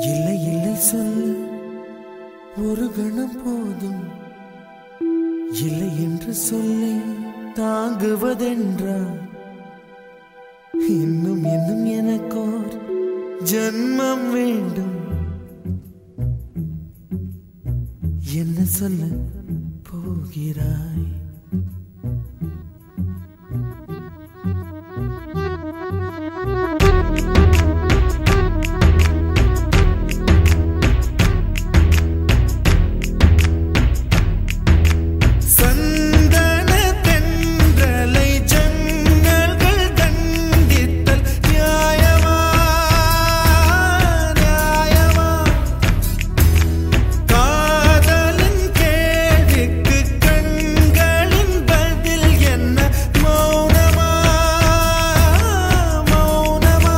இல்லை இல்லை சொல்ல ஒரு கணம் போதும் இல்லை என்று சொல்லை தாங்குவதென்றா இன்னும் இன்னும் எனக்கோர் ஜன்மம் வேண்டும் என்ன சொல்ல போகிறாய் சந்தன தென்றலை ஜன்னல்கள் கண்டித்தல் நியாயமா நியாயமா காதலின் கேள்விக்கு கண்களின் பதில் என்ன மௌனமா மௌனமா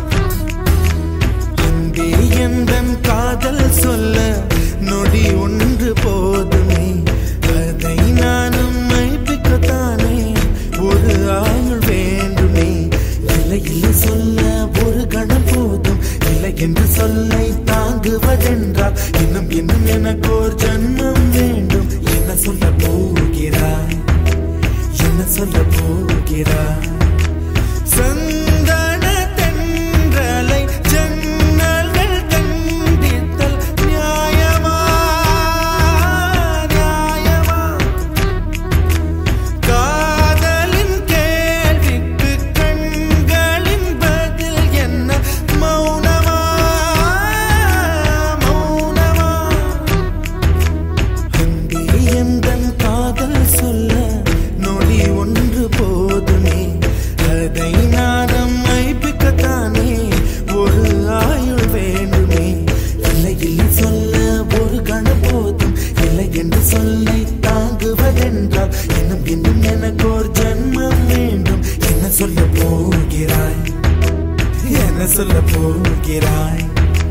அன்பே எந்தன் காதல் சொல்ல நொடி ஒன்று போதுமே அதை நானும் மைப்பிக்கத்தானே ஒரு ஆயுள் வேண்டுமே இல்லை இல்லை சொல்ல ஒரு கணம் போதும் இல்லை என்று சொல்லை தாங்குவதென்றால் இன்னும் இன்னும் எனக்கு ஒரு ஜன்மம் வேண்டும் என்ன சொல்ல போகிறாய் என்ன சொல்ல போகிறாய் சந்தன தென்றலை ஜன்னல்கள் கண்டித்தல் நியாயமா நியாயமா காதலின் கேள்விக்கு கண்களின் பதில் என்ன மௌனமா மௌனமா அன்பே எந்தன் காதல் சொல்ல நொடி ஒன்று போதுமே அதை நானும் மைப்பிக்கத்தானே ஒரு ஆயுள் வேண்டுமே இல்லை இல்லை சொல்ல ஒரு கணம் போதும் இல்லை என்று சொல்லை தாங்குவதென்றால் இன்னும் இன்னும் எனக்கு ஒரு ஜன்மம் வேண்டும் என்ன சொல்ல போகிறாய் என்ன சொல்ல போகிறாய்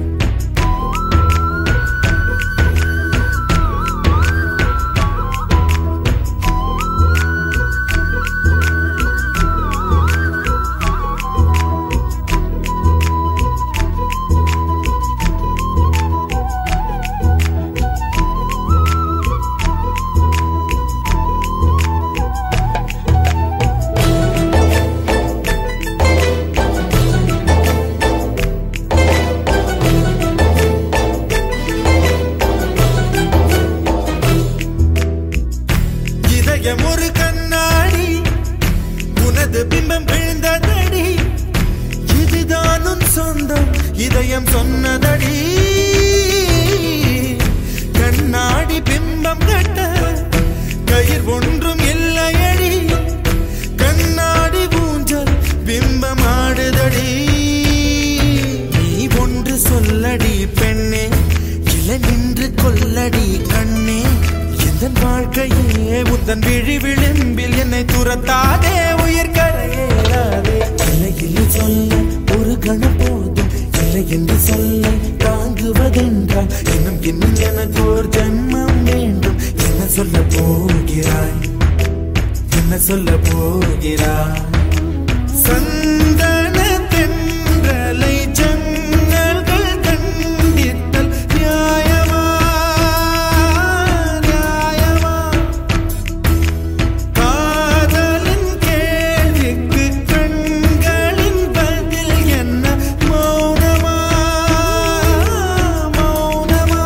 இதயம் ஒரு கண்ணாடி உனது பிம்பம் விழுந்ததடி இதுதான் உன் சொந்தம் இதயம் சொன்னதடி கண்ணாடி பிம்பம் கட்ட கயிர் ஒன்றும் இல்லையடி கண்ணாடி ஊஞ்சல் பிம்பம் ஆடுதடி நீ ஒன்று சொல்லடி பெண்ணே இல நின்று கொல்லடி கண்ணே எந்த வாழ்க்கையே உந்தன் விழி விளிம்பில் என்னை துரத்தாதே உயிர் கரையேறாதே இல்லை இல்லை சொல்ல ஒரு கணம் போதும் இல்லை என்று சொல்ல தாங்குவதென்றால் இன்னும் இன்னும் எனக்கு ஒரு ஜன்மம் வேண்டும் என்ன சொல்ல போகிறாய் என்ன சொல்ல போகிறாய் சந்தன தென்றலை ஜன்னல்கள் கண்டித்தல் நியாயமா நியாயமா காதலின் கேள்விக்கு கண்களின் பதில் என்ன மௌனமா மௌனமா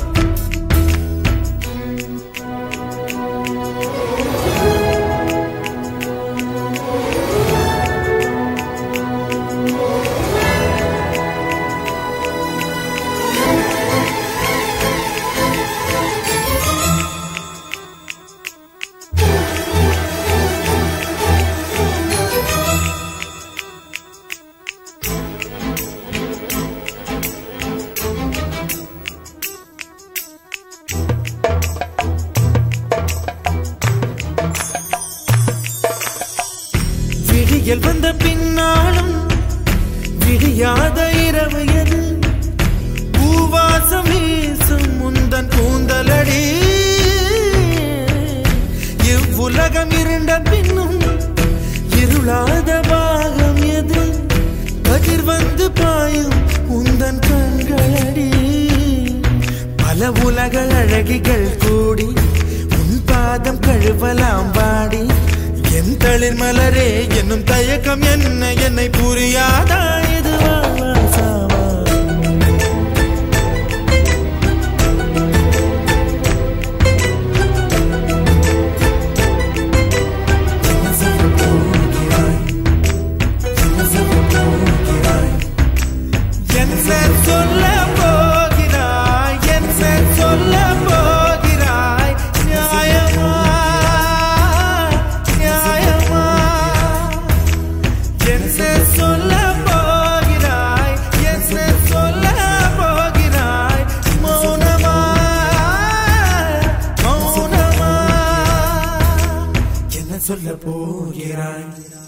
விடியல் வந்த பின்னாலும் விடியாத இரவு எது பூவாசம் வீசும் முந்தன் கூந்தலடி இவ்வுலகம் இருண்ட பின்னும் இருளாத பாகம் எது கதிர் வந்து பாயும் உந்தன் கண்களடி அழகிகள் கூடி உன் பாதம் கழுவலாம் வாடி என் தளிர் மலரே என்னும் தயக்கம் என்ன என்னை புரியாதா இது வாழ்வா சாவா என் சார் சொல்ல போகிறாய் என் சார் சொல்ல போகிறாய் நியாயமா நியாயமா என் சார் சொல்ல போகிறாய் என் சார் சொல்ல போகிறாய் மௌனமா மௌனமா என்ன சொல்ல போகிறாய்